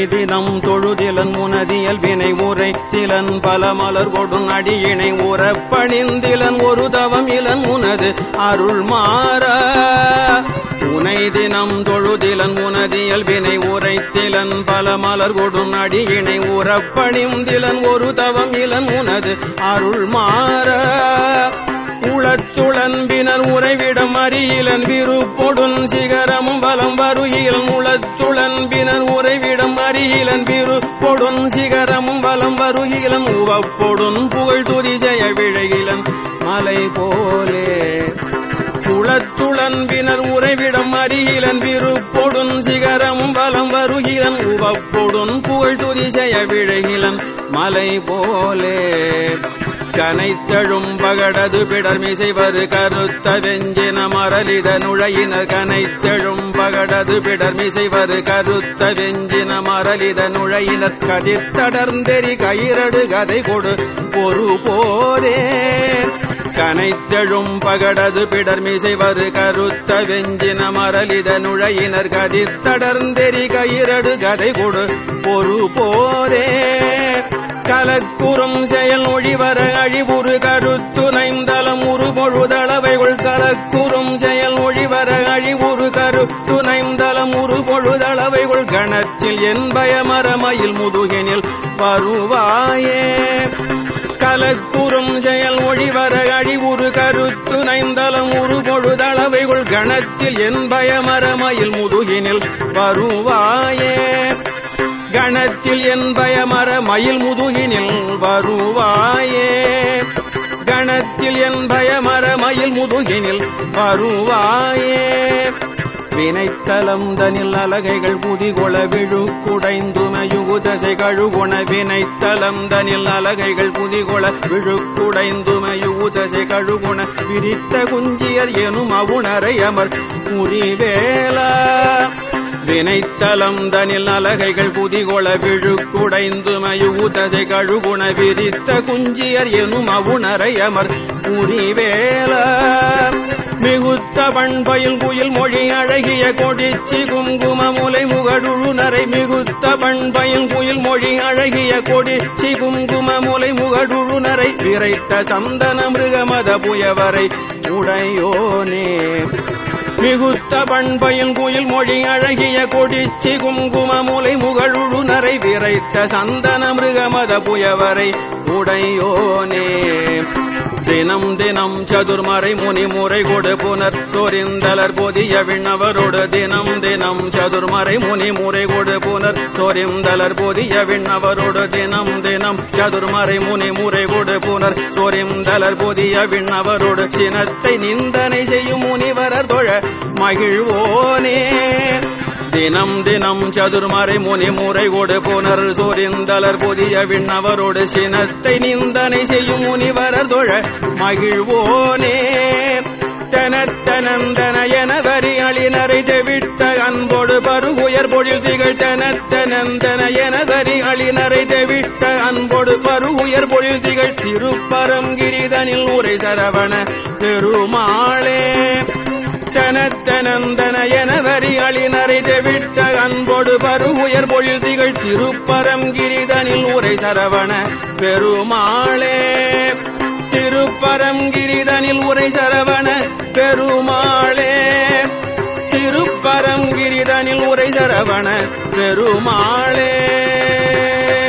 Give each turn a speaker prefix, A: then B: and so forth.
A: தினம் தொழுதிலன் முனதியல் வினை உரை திலன் பல மலர் கொடும் அடியினை உறப்பணிந்திலன் ஒரு தவம் இளன் உனது அருள் மாறா உனை தினம் தொழுதிலன் உனதியல் வினை உரைத்திலன் பல மலர் கொடும் அடியினை உறப்பணிந்திலன் ஒரு தவம் இளன் உனது அருள் மாறா உளத்துளன்பினர் உறைவிடம் அறியிலன் விருப்பொடுன் சிகரமும் வலம் வருகிலன் உளத்துளன்பினர் உறைவிடம் அறியிலன் விருப்பொடுன் சிகரமும் வலம் வருகிலன் உவப்பொடுன் புகழ் துரிசெய விழகிலன் மலை போலே குளத்துளன்பினர் உறைவிடம் அறிகிலன் விருப்பொடுன் சிகரமும் வலம் வருகிலன் உவப்பொடுன் புகழ் துரிசெய விழகிலன் மலை போலே கனைத்தழும் பகடது பிடர்மிசைவரு கருத்த வெஞ்சின மரலித நுழையினர் கனைத்தழும் பகடது பிடர்மிசைவரு கருத்த வெஞ்சின மரலித நுழையினர் கதிர்த்தடர்ந்தெறி கயிரடு கதை கொடு ஒரு போரே கனைத்தழும் பகடது பிடர்மிசைவரு கருத்த வெஞ்சின மரலித நுழையினர் கதிர்த்தடர்ந்தெறி கயிரடு கதை கொடு ஒரு போரே கலக்குறும் செயல் ஒழிவர அழிவுறு கருத்துணைந்தலம் உருபொழுதளவைகள் கலக்குறும் செயல் ஒழிவர அழிவுறு கருத்துணைந்தலம் உருபொழுதளவைகள் கணத்தில் என் பயமரமயில் முதுகினில் வருவாயே கலக்குறும் செயல் ஒழிவர அழிவுறு கருத்து நைந்தலம் உருபொழுதளவைகள் கணத்தில் என் பயமரமயில் முதுகினில் வருவாயே கணத்தில் என் பயமர மயில் முதுகினில் வருவாயே கணத்தில் என் பயமர மயில் முதுகினில் வருவாயே வினைத்தலம் தனில் அலகைகள் குதிகொள விழுக்குடைந்துமையுகுதசை கழுகுண வினைத்தலம் தனில் அலகைகள் குதிகொள விழுக்குடைந்துமையுகுதசை கழுகுண விரித்த குஞ்சியர் எனும் அவுணரை அமர் முறிவேலா வினைத்தலம் தனில் அலகைகள் குதிகொள விழுக்குடைந்து மயூதசை கழுகுண விரித்த குஞ்சியர் எனும் அவுணரை அமர் புரிவேல மிகுத்த பண்பயில் குயில் மொழி அழகிய கொடிச்சி குங்கும முலை முகடுழுநரை மிகுத்த பண்பயில் குயில் மொழி அழகிய கொடிச்சி குங்கும முலை முகடுழுநரை விரைத்த சந்தன மிருகமத புயவரை உடையோனே மிகுத்த பண்பையின் குயில் மொழி அழகிய கொடிச்சி குங்கும முலை முகழுழு நரை விரைத்த சந்தன மிருகமத புயவரை உடையோனே தினம் தினம் சதுர்மறை முனி முறை கொடு புனர் சொரிந்தலர் பொதிய விண்ணவரோடு தினம் தினம் சதுர்மறை முனி முறை கொடு புனர் சொரிந்தலர் பொதிய விண்ணவரோடு தினம் தினம் சதுர்மறை முனி முறை கொடு புனர் சொரிந்தலர் பொதிய விண்ணவரோடு சினத்தை நிந்தனை செய்யும் முனிவரர் தொழ மகிழ்வோனே தினம் தினம் சதுர்மறை முனி முறை கொடு புனர் சொரிந்தலர் பொதிய விண்ணவரோடு சினத்தை நிந்தனை செய்யும் முனிவரர் தொழ மகிழ்வோனே தனத்தனந்தன என வரி அழினரை தெவிட்ட அன்போடு பருகுயர் பொழில் திகழ் தனத்தனந்தன என வரி அழினரை தெவிட்ட அன்போடு பருகுயர் பொழில் திகழ் திருப்பரங்கிரிதனில் உரை சரவண பெருமாளே தனத்தனந்தன என வரி அழினரை தெவிட்ட அன்போடு பருகுயர் பொழில் திகழ் திருப்பரங்கிரிதனில் உரை சரவண பெருமாளே திருப்பரங்கிரிதனில் உரை சரவண பெருமாளே திருப்பரங்கிரிதனில் உரை சரவண பெருமாளே